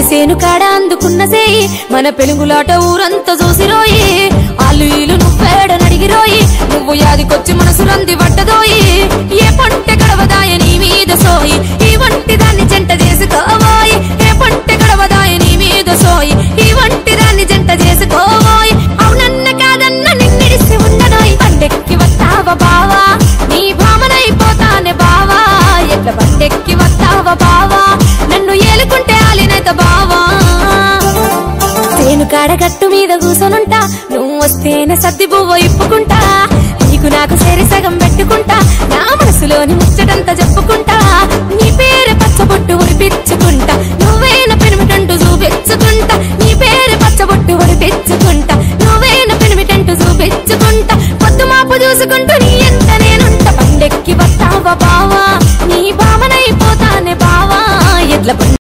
సేను కాడ అందుకున్న సేయి మన పెలుగులాట ఊరంతా చూసిరోయి ఆలు ఈలు నువ్వేడ నడిగిరోయి నువ్వు యాదికొచ్చి మనసు రంది పట్టదోయి ఏ పంట గడవదాయ నీ మీద సోయి ఈ వంటి దాన్ని జంట చేసుకోవాయి ఏ పంట గడవదాయ నీ మీద సోయి ఈ వంటి దాన్ని జంట చేసుకోవాయి అవునన్న కాదన్న నిన్నిడిసి ఉండనోయ్ పండెక్కి వస్తావా బావా నీ భామనైపోతానే బావా ఎట్ల పండెక్కి వస్తావా బావా నన్ను ఏలుకుంటే ఆలినైత బావా తేను కాడ గట్టు మీద కూసొనుంటా నువ్వు వస్తేనే సర్ది పువ్వు ఇప్పుకుంటా నీకు నాకు సేరి సగం పెట్టుకుంటా నా మనసులోని ముచ్చటంతా చెప్పుకుంటా నీ పేరు పచ్చబొట్టు ఉరిపించుకుంటా నువ్వేన పెనిమిటంటూ చూపించుకుంటా నీ పేరు పచ్చబొట్టు ఉరిపించుకుంటా నువ్వేన పెనిమిటంటూ చూపించుకుంటా పొద్దు మాపు చూసుకుంటూ నీ ఎంత నేనుంట పండెక్కి వస్తావా బావా నీ భావనైపోతానే బావా ఎట్ల